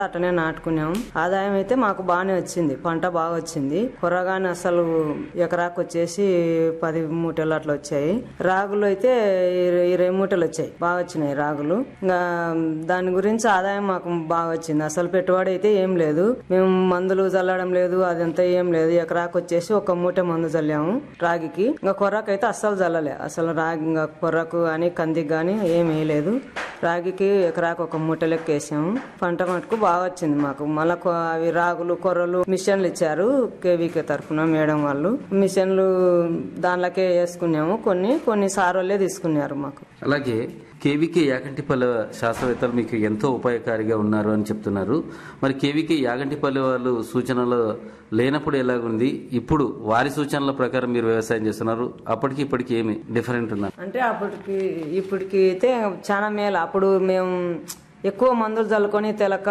అట్టనే నాటుకున్నాం ఆదాయం అయితే మాకు బాగానే వచ్చింది పంట బాగా వచ్చింది కొర్రగానే అసలు ఎకరాకు వచ్చేసి పది మూటలు అట్లా వచ్చాయి రాగులు అయితే ఇరవై ఇరవై మూటలు వచ్చాయి బాగా వచ్చినాయి రాగులు ఇంకా దాని గురించి ఆదాయం మాకు బాగా వచ్చింది అసలు పెట్టుబడి అయితే ఏం లేదు మేము మందులు చల్లడం లేదు అదంతా ఏం లేదు ఎకరాకు వచ్చేసి ఒక మూట మందు చల్లాము రాగికి ఇంకా కొర్రకు అయితే అస్సలు చల్లలే అసలు రాగి ఇంకా కొర్రకు కానీ కందికి కానీ ఏం వేయలేదు రాగికి ఎకరాకు ఒక మూట లెక్క వేసాము పంట మటుకు బాగా వచ్చింది మాకు మళ్ళా కొ- అవి రాగులు కొర్రలు మిషన్లు ఇచ్చారు కేవీకే తరఫున మేడం వాళ్ళు మిషన్లు దానిలోకే వేసుకున్నాము కొన్ని కొన్ని సార్ వాళ్ళే తీసుకున్నారు మాకు అలాగే కేవీకే యాగంటిపల్లి శాస్త్రవేత్తలు మీకు ఎంతో ఉపయోగకారిగా ఉన్నారు అని చెప్తున్నారు మరి కేవీకే యాగంటిపల్లి వాళ్ళు సూచనలు లేనప్పుడు ఎలాగుంది ఇప్పుడు వారి సూచనల ప్రకారం మీరు వ్యవసాయం చేస్తున్నారు అప్పటికి ఇప్పటికి ఏమి డిఫరెంట్ ఉన్నారు అంటే అప్పటికి ఇప్పటికి అయితే చాలా మేలు అప్పుడు మేము ఎక్కువ మందులు చల్లుకొని తెలక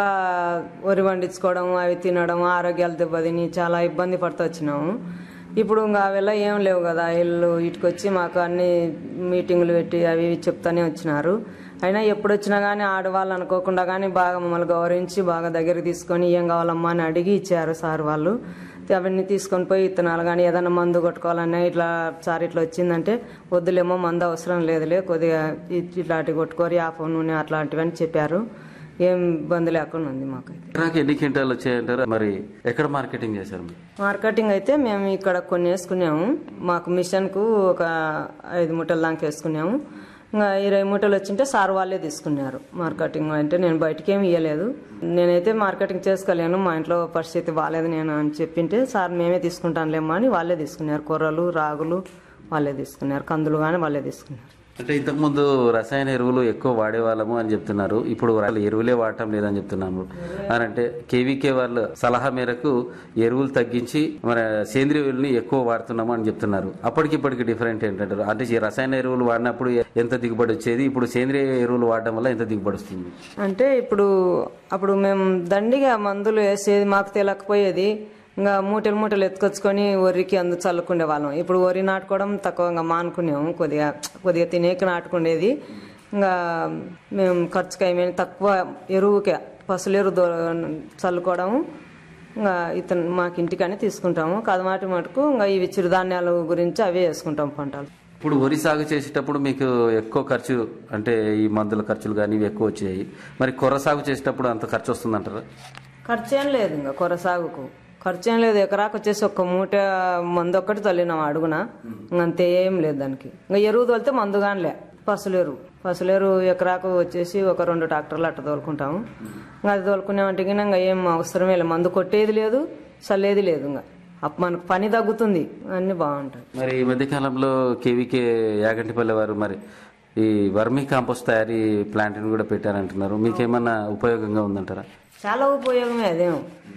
వరి వండించుకోవడం అవి తినడం ఆరోగ్యాలు దెబ్బతిని చాలా ఇబ్బంది పడుతూ వచ్చినాము ఇప్పుడు ఇంకా అವೆಲ್ಲ ఏం లేవు కదా వీళ్ళు ఇటుకొచ్చి మాకు అన్ని మీటింగులు పెట్టి అవి ఇవి చెప్తానే వచ్చినారు అయినా ఎప్పుడు వచ్చినా కానీ ఆడవాళ్ళు అనుకోకుండా కానీ బాగా మమ్మల్ని గౌరవించి బాగా దగ్గరికి తీసుకొని ఏం కావాలమ్మా అని అడిగి ఇచ్చారు సార్ వాళ్ళు అవన్నీ తీసుకొని పోయి ఇత్తనాలు కానీ ఏదైనా మందు కొట్టుకోవాలన్నా ఇట్లా సార్ ఇట్లా వచ్చిందంటే వద్దులేమో మందు అవసరం లేదులే కొద్దిగా ఇ- ఇట్లాంటివి కొట్టుకోరు యాప నూనె అట్లాంటివని చెప్పారు ఏం ఇబ్బంది లేకుండా ఉంది మాకైతే ఎకరాకి ఎన్ని క్వింటాలు వచ్చాయంటారు మరి ఎక్కడ మార్కెటింగ్ చేశారు మీరు మార్కెటింగ్ అయితే మేము ఇక్కడ కొన్ని వేసుకున్నాము మాకు మిషన్కు ఒక ఐదు మూటల దాకా వేసుకున్నాము ఇంకా ఇరవై మూటలు వచ్చింటే సార్ వాళ్ళే తీసుకున్నారు మార్కెటింగ్ అంటే నేను బయటికి ఏమి ఇవ్వలేదు నేనైతే మార్కెటింగ్ చేసుకోలేను మా ఇంట్లో పరిస్థితి బాగాలేదు నేను అని చెప్పింటే సార్ మేమే తీసుకుంటానులేమ్మా అని వాళ్ళే తీసుకున్నారు కూరలు రాగులు వాళ్ళే తీసుకున్నారు కందులు కానీ వాళ్ళే తీసుకున్నారు అంటే ఇంతకుముందు రసాయన ఎరువులు ఎక్కువ వాడేవాళ్ళము అని చెప్తున్నారు ఇప్పుడు వాళ్ళు ఎరువులే వాడటం లేదని చెప్తున్నాము అని అంటే కేవీకే వాళ్ళ సలహా మేరకు ఎరువులు తగ్గించి మన సేంద్రియ ఎరువుల్ని ఎక్కువ వాడుతున్నాము అని చెప్తున్నారు అప్పటికిప్పటికి డిఫరెంట్ ఏంటంటారు అంటే ఈ రసాయన ఎరువులు వాడినప్పుడు ఎంత దిగుబడి వచ్చేది ఇప్పుడు సేంద్రియ ఎరువులు వాడడం వల్ల ఎంత దిగుబడి వస్తుంది అంటే ఇప్పుడు అప్పుడు మేము దండిగా మందులు వేసేది మాకు తెలియకపోయేది ఇంకా మూటలు మూటలు ఎత్తుకొచ్చుకొని వరికి అందు చల్లుకునే వాళ్ళం ఇప్పుడు వరి నాటుకోవడం తక్కువ ఇంకా మానుకునేము కొద్దిగా కొద్దిగా తినేకి నాటుకునేది ఇంకా మేము ఖర్చుకి ఏమైనా తక్కువ ఎరువుకే పసులేరు దో చల్లుకోవడము ఇంకా ఇతను మాకు ఇంటికని తీసుకుంటాము కదమాటి మటుకు ఇంకా ఇవి చిరుధాన్యాల గురించి అవే వేసుకుంటాం పంటలు ఇప్పుడు వరి సాగు చేసేటప్పుడు మీకు ఎక్కువ ఖర్చు అంటే ఈ మందుల ఖర్చులు కానీ ఇవి ఎక్కువ వచ్చాయి మరి కొర్ర సాగు చేసేటప్పుడు అంత ఖర్చు వస్తుందంటారా ఖర్చు ఏం లేదు ఇంకా కొర సాగుకు ఖర్చు ఏం లేదు ఎకరాకు వచ్చేసి ఒక మూట మందు ఒక్కటి చల్లినాం అడుగున ఇంక అంతే ఏం లేదు దానికి ఇంకా ఎరువు తోలితే మందు కానిలే పసులేరు పసులేరు ఎకరాకు వచ్చేసి ఒక రెండు ట్రాక్టర్లు అట్ట తోలుకుంటాము ఇంకా అది తోలుకునేవంటే గిన ఇంకా ఏం అవసరమే లేదు మందు కొట్టేది లేదు చల్లేది లేదు ఇంకా అప్పుడు మనకు పని తగ్గుతుంది అన్ని బాగుంటాయి మరి ఈ మధ్య కాలంలో కేవీకే యాగంటిపల్లి వారు మరి ఈ వర్మీ కాంపోస్ట్ తయారీ ప్లాంట్ని కూడా పెట్టారంటున్నారు మీకేమన్నా ఉపయోగంగా ఉందంటారా చాలా ఉపయోగమే అదేం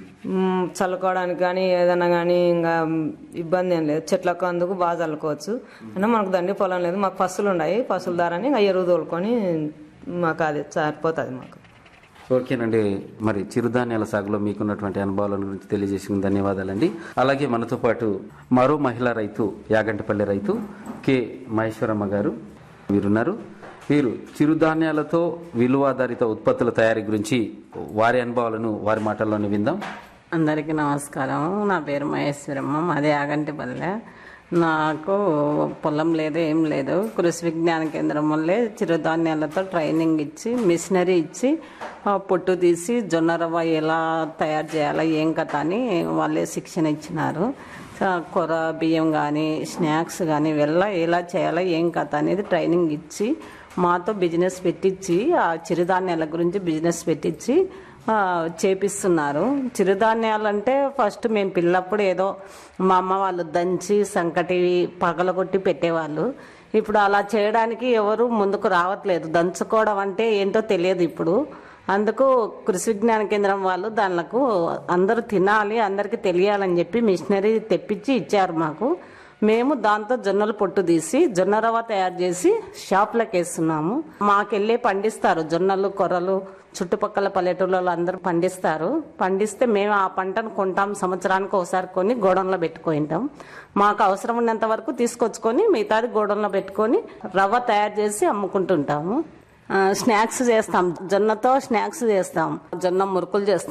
మ్, చల్లుకోవడానికి కానీ ఏదైనా కానీ ఇంకా ఇబ్బంది ఏం లేదు చెట్లకు అందుకు బాగా చల్లుకోవచ్చు అయినా మనకు దండి పొలం లేదు మాకు పసులు ఉన్నాయి పసుల ద్వారానే ఇంకా ఎరువు తోలుకొని మాకు అది సరిపోతుంది మాకు ఓకేనండి మరి చిరుధాన్యాల సాగులో మీకున్నటువంటి అనుభవాల గురించి తెలియజేసిన ధన్యవాదాలండి అలాగే మనతో పాటు మరో మహిళా రైతు యాగంటిపల్లి రైతు కె మహేశ్వరమ్మ గారు వీరున్నారు వీరు చిరుధాన్యాలతో విలువాధారిత ఉత్పత్తుల తయారీ గురించి వారి అనుభవాలను వారి మాటల్లోనే విందాం అందరికీ నమస్కారం నా పేరు మహేశ్వరమ్మ మాది ఆగంటిపల్లె నాకు పొలం లేదు ఏం లేదు కృషి విజ్ఞాన కేంద్రం వల్లే చిరుధాన్యాలతో ట్రైనింగ్ ఇచ్చి మిషనరీ ఇచ్చి ఆ, పొట్టు తీసి జొన్న రవ్వ ఎలా తయారు చేయాలో ఏం కథ అని వాళ్ళే శిక్షణ ఇచ్చినారు సో, కొర బియ్యం కానీ స్నాక్స్ కానీ వెళ్ళ ఎలా చేయాలో ఏం కథ అనేది ట్రైనింగ్ ఇచ్చి మాతో బిజినెస్ పెట్టించి ఆ చిరుధాన్యాల గురించి బిజినెస్ పెట్టించి ఆ, చేపిస్తున్నారు చిరుధాన్యాలు అంటే ఫస్ట్ మేము పిల్లప్పుడు ఏదో మా అమ్మ వాళ్ళు దంచి సంకటి పగలగొట్టి పెట్టేవాళ్ళు ఇప్పుడు అలా చేయడానికి ఎవరు ముందుకు రావట్లేదు దంచుకోవడం అంటే ఏంటో తెలియదు ఇప్పుడు అందుకు కృషి విజ్ఞాన కేంద్రం వాళ్ళు దానిలకు అందరూ తినాలి అందరికీ తెలియాలని చెప్పి మిషనరీ తెప్పించి ఇచ్చారు మాకు మేము దాంతో జొన్నలు పొట్టు తీసి జొన్న రవ్వ తయారు చేసి షాప్లకు వేస్తున్నాము మాకెళ్ళి పండిస్తారు జొన్నలు కొర్రలు చుట్టుపక్కల పల్లెటూళ్ళలో అందరూ పండిస్తారు పండిస్తే మేము ఆ పంటను కొంటాం సంవత్సరానికి ఒకసారి కొని గోడంలో పెట్టుకుంటాం మాకు అవసరం ఉన్నంత వరకు తీసుకొచ్చుకొని మిగతాది గోడంలో పెట్టుకొని రవ్వ తయారు చేసి అమ్ముకుంటుంటాము ఆ, స్నాక్స్ చేస్తాం జొన్నతో స్నాక్స్ చేస్తాం జొన్న మురుకులు చేస్తాం